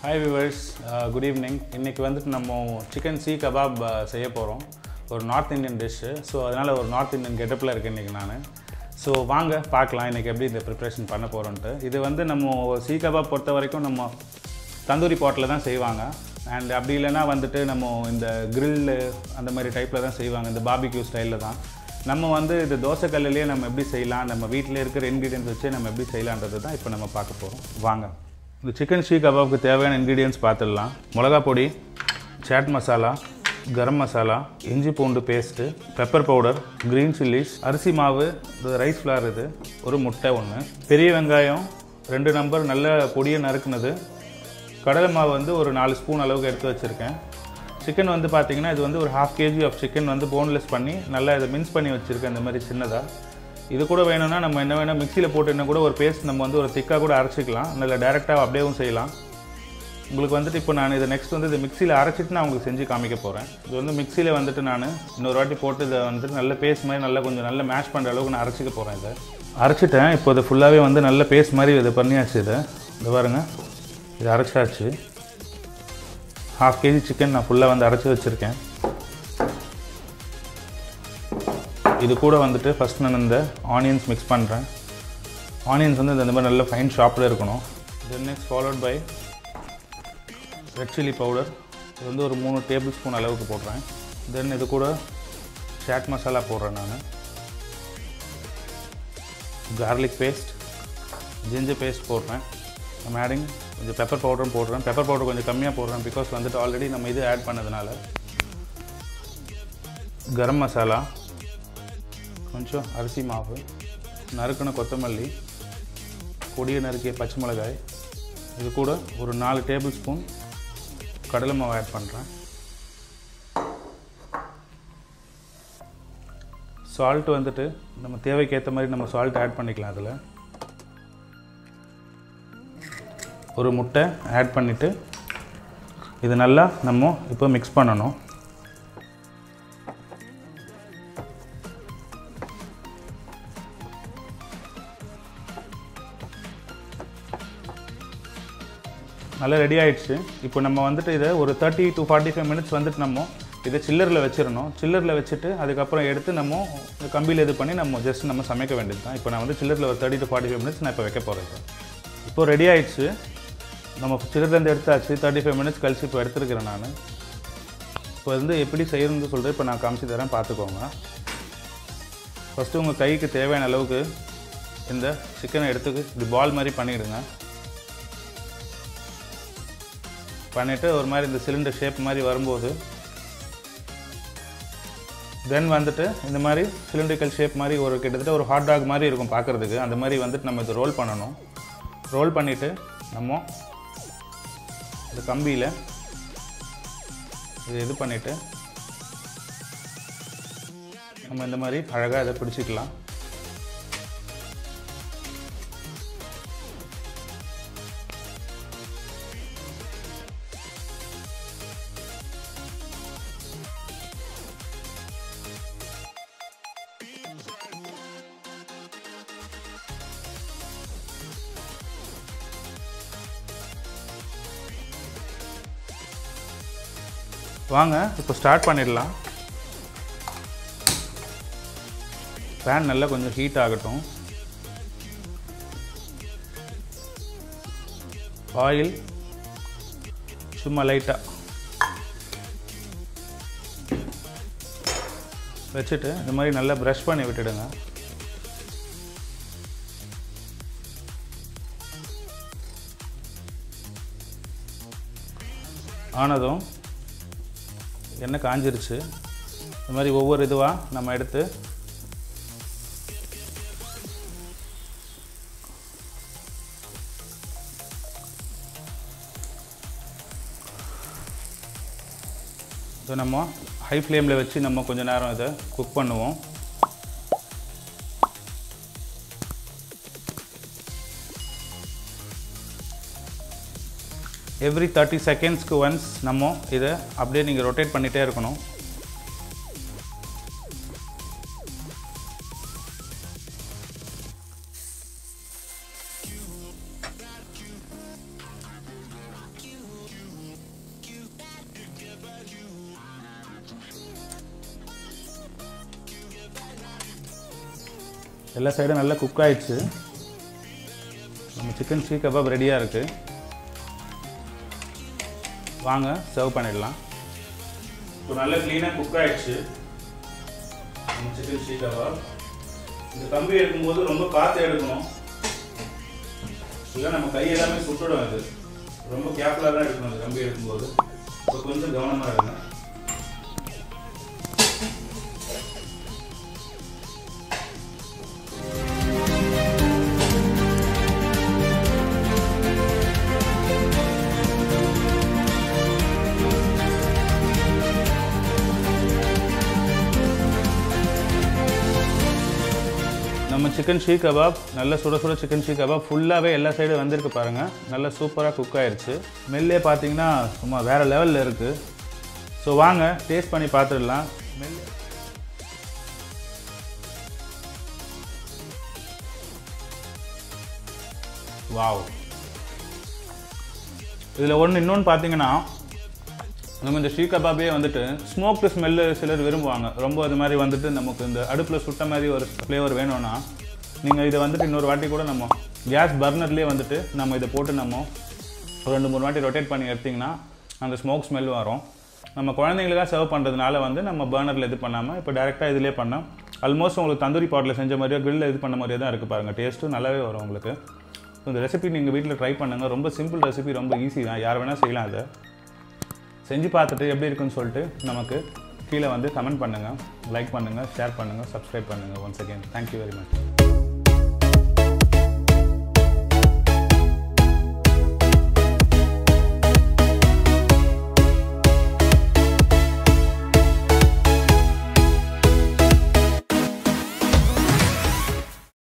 hi viewers good evening இன்றைக்கி வந்துட்டு நம்ம சிக்கன் சீ கபாப் செய்ய போகிறோம் ஒரு நார்த் இந்தியன் டிஷ்ஷு ஸோ அதனால் ஒரு நார்த் இந்தியன் கெட்டப்பில் இருக்கேன் இன்றைக்கி நான் ஸோ வாங்க பார்க்கலாம் இன்றைக்கி எப்படி இந்த ப்ரிப்ரேஷன் பண்ண போகிறோன்ட்டு இது வந்து நம்ம சீ கபாப் பொறுத்த வரைக்கும் நம்ம தந்தூரி பாட்டில் தான் செய்வாங்க அண்ட் அப்படி இல்லைன்னா வந்துட்டு நம்ம இந்த கிரில்லு அந்த மாதிரி டைப்பில் தான் செய்வாங்க இந்த பாபிக்யூ ஸ்டைலில் தான் நம்ம வந்து இது தோசைக்கல்லுலேயே நம்ம எப்படி செய்யலாம் நம்ம வீட்டில் இருக்கிற இன்க்ரீடியன்ஸ் வச்சு நம்ம எப்படி செய்யலான்றது தான் இப்போ நம்ம பார்க்க போகிறோம் வாங்க இந்த சிக்கன் ஷீ கபாப்க்கு தேவையான இன்க்ரீடியன்ஸ் பார்த்துடலாம் மிளகா பொடி சாட் மசாலா கரம் மசாலா இஞ்சி பூண்டு paste pepper powder green chillies அரிசி மாவு இது ரைஸ் ஃப்ளார் இது ஒரு முட்டை ஒன்று பெரிய வெங்காயம் ரெண்டு நம்பர் நல்ல பொடியை நறுக்குனது கடலை மாவு வந்து ஒரு நாலு ஸ்பூன் அளவுக்கு எடுத்து வச்சுருக்கேன் சிக்கன் வந்து பார்த்தீங்கன்னா இது வந்து ஒரு ஹாஃப் கேஜி ஆஃப் சிக்கன் வந்து போன்லெஸ் பண்ணி நல்லா இதை மின்ஸ் பண்ணி வச்சுருக்கேன் இந்த மாதிரி சின்னதாக இது கூட வேணும்னா நம்ம என்ன வேணால் மிக்சியில் போட்டு என்ன கூட ஒரு பேஸ்ட் நம்ம வந்து ஒரு திக்காக கூட அரைச்சிக்கலாம் நல்லா டேரெக்டாக அப்படியேவும் செய்யலாம் உங்களுக்கு வந்துட்டு இப்போ நான் இதை நெக்ஸ்ட் வந்து இது மிக்சியில் அரைச்சிட்டு நான் உங்களுக்கு செஞ்சு காமிக்க போகிறேன் இது வந்து மிக்சியில் வந்துட்டு நான் இன்னொரு வாட்டி போட்டு இதை வந்துட்டு நல்ல பேஸ்ட் மாதிரி நல்லா கொஞ்சம் நல்லா மேஷ் பண்ணுற அளவுக்கு நான் அரைச்சிக்க போகிறேன் இதை அரைச்சிட்டேன் இப்போ இது ஃபுல்லாகவே வந்து நல்ல பேஸ்ட் மாதிரி இது பண்ணியாச்சு இதை இது பாருங்க இது அரைச்சாச்சு ஹாஃப் கேஜி சிக்கன் நான் ஃபுல்லாக வந்து அரைச்சி வச்சுருக்கேன் இது கூட வந்துட்டு ஃபஸ்ட் நான் இந்த ஆனியன்ஸ் மிக்ஸ் பண்ணுறேன் ஆனியன்ஸ் வந்து இந்த மாதிரி நல்ல ஃபைன் ஷாப்பில் இருக்கணும் then next followed by red chilli powder இது வந்து ஒரு மூணு டேபிள் ஸ்பூன் அளவுக்கு போடுறேன் தென் இது கூட சாட் மசாலா போடுறேன் நான் கார்லிக் பேஸ்ட் ஜிஞ்சர் பேஸ்ட் போடுறேன் நம்ம ஆடிங் கொஞ்சம் பெப்பர் பவுடரும் போடுறேன் பெப்பர் பவுடர் கொஞ்சம் கம்மியாக போடுறேன் பிகாஸ் வந்துட்டு ஆல்ரெடி நம்ம இது ஆட் பண்ணதுனால கரம் மசாலா கொஞ்சம் அரிசி மாவு நறுக்கின கொத்தமல்லி பொடியை நறுக்கிய பச்சை மிளகாய் இது கூட ஒரு நாலு டேபிள் ஸ்பூன் கடலை மாவு ஆட் பண்ணுறேன் சால்ட் வந்துட்டு நம்ம தேவைக்கு ஏற்ற மாதிரி நம்ம சால்ட் ஆட் பண்ணிக்கலாம் அதில் ஒரு முட்டை ஆட் பண்ணிவிட்டு இது நல்லா நம்ம இப்போ மிக்ஸ் பண்ணணும் நல்லா ரெடி ஆயிடுச்சு இப்போ நம்ம வந்துட்டு இதை ஒரு thirty to forty five minutes வந்துட்டு நம்ம இதை சில்லரில் வச்சிடணும் சில்லரில் வச்சுட்டு அதுக்கப்புறம் எடுத்து நம்ம கம்பியில் இது பண்ணி நம்ம ஜஸ்ட் நம்ம சமைக்க வேண்டியது தான் இப்போ நான் வந்து சில்லரில் ஒரு thirty to forty five minutes நான் இப்போ வைக்க போகிறேன் இப்போ ரெடி ஆயிடுச்சு நம்ம சில்லர்லேருந்து எடுத்தாச்சு தேர்ட்டி ஃபைவ் மினிட்ஸ் கழிச்சு இப்போ எடுத்துருக்கிறேன் நான் இப்போ வந்து எப்படி செய்யணும்னு சொல்லிட்டு இப்போ நான் காமிச்சு தரேன் பார்த்துக்கோங்க ஃபஸ்ட்டு உங்கள் கைக்கு தேவையான அளவுக்கு இந்த சிக்கனை எடுத்து இப்படி பால் மாதிரி பண்ணிவிடுங்க பண்ணிவிட்டு ஒரு மாதிரி இந்த சிலிண்டர் ஷேப் மாதிரி வரும்போது தென் வந்துட்டு இந்த மாதிரி சிலிண்ட்ரிக்கல் ஷேப் மாதிரி ஒரு கிட்டத்தட்ட ஒரு ஹாட் டாக் மாதிரி இருக்கும் பார்க்குறதுக்கு அந்த மாதிரி வந்துட்டு நம்ம இது ரோல் பண்ணணும் ரோல் பண்ணிவிட்டு நம்ம இந்த கம்பியில் இது இது பண்ணிவிட்டு நம்ம இந்த மாதிரி அழகாக இதை பிடிச்சிக்கலாம் வாங்க இப்போ ஸ்டார்ட் பண்ணிடலாம் பேன் நல்லா கொஞ்சம் ஹீட் ஆகட்டும் ஆயில் சும்மா லைட்டாக வச்சுட்டு இந்த மாதிரி நல்லா ப்ரஷ் பண்ணி விட்டுடுங்க ஆனதும் எண்ணெய் காஞ்சிருச்சு இந்த மாதிரி ஒவ்வொரு இதுவாக நம்ம எடுத்து இதை நம்ம ஹை ஃப்ளேமில் வச்சு நம்ம கொஞ்ச நேரம் இதை குக் பண்ணுவோம் எவ்ரி தேர்ட்டி செகண்ட்ஸ்க்கு ஒன்ஸ் நம்ம இதை அப்படியே நீங்கள் ரொட்டேட் பண்ணிகிட்டே இருக்கணும் எல்லா சைடும் நல்லா குக் ஆயிடுச்சு நம்ம சிக்கன் சீ கபாப் ரெடியாக இருக்குது வாங்க சர்வ் பண்ணிடலாம் இப்போ நல்லா க்ளீனாக குக் ஆயிடுச்சு நம்ம சிக்கன் சீ கபாப் இந்த கம்பி எடுக்கும்போது ரொம்ப பார்த்து எடுக்கணும் இல்லை நம்ம கை எல்லாமே சுட்டுடும் அது ரொம்ப கேர்ஃபுல்லாக தான் எடுக்கணும் அந்த கம்பி எடுக்கும்போது இப்போ கொஞ்சம் கவனமாக இருங்க நம்ம சிக்கன் ஷீ கபாப் நல்ல சுட சுட சிக்கன் ஷீ கபாப் ஃபுல்லாகவே எல்லா சைடும் வந்திருக்கு பாருங்கள் நல்லா சூப்பராக குக் ஆயிடுச்சு மெல்லே பார்த்தீங்கன்னா சும்மா வேறு லெவலில் இருக்குது ஸோ வாங்க டேஸ்ட் பண்ணி பார்த்துடலாம் மெல்லே வாவ் இதில் ஒன்று இன்னொன்று பார்த்தீங்கன்னா நம்ம இந்த ஷீ கபாபே வந்துட்டு ஸ்மோக்டு ஸ்மெல்லு சிலர் விரும்புவாங்க ரொம்ப அது மாதிரி வந்துட்டு நமக்கு இந்த அடுப்பில் சுட்ட மாதிரி ஒரு ஃப்ளேவர் வேணும்னா நீங்கள் இதை வந்துட்டு இன்னொரு வாட்டி கூட நம்ம கேஸ் பர்னர்லேயே வந்துட்டு நம்ம இதை போட்டு நம்ம ஒரு ரெண்டு மூணு வாட்டி ரொட்டேட் பண்ணி எடுத்திங்கன்னா அந்த ஸ்மோக் ஸ்மெல் வரும் நம்ம குழந்தைங்களுக்காக சர்வ் பண்ணுறதுனால வந்து நம்ம பர்னரில் இது பண்ணாமல் இப்போ டேரெக்டாக இதிலே பண்ணோம் ஆல்மோஸ்ட் உங்களுக்கு தந்தூரி பாட்டில் செஞ்ச மாதிரியோ grill இது பண்ண மாதிரியோ தான் இருக்குது பாருங்கள் டேஸ்ட்டும் நல்லாவே வரும் உங்களுக்கு ஸோ இந்த ரெசிபி நீங்கள் வீட்டில் ட்ரை பண்ணுங்கள் ரொம்ப சிம்பிள் ரெசிபி ரொம்ப ஈஸி தான் யார் வேணால் செய்யலாம் அதை செஞ்சு பார்த்துட்டு எப்படி இருக்குன்னு சொல்லிட்டு நமக்கு கீழே வந்து கமெண்ட் பண்ணுங்கள் லைக் பண்ணுங்கள் ஷேர் பண்ணுங்கள் சப்ஸ்கிரைப் பண்ணுங்கள் once again thank you very much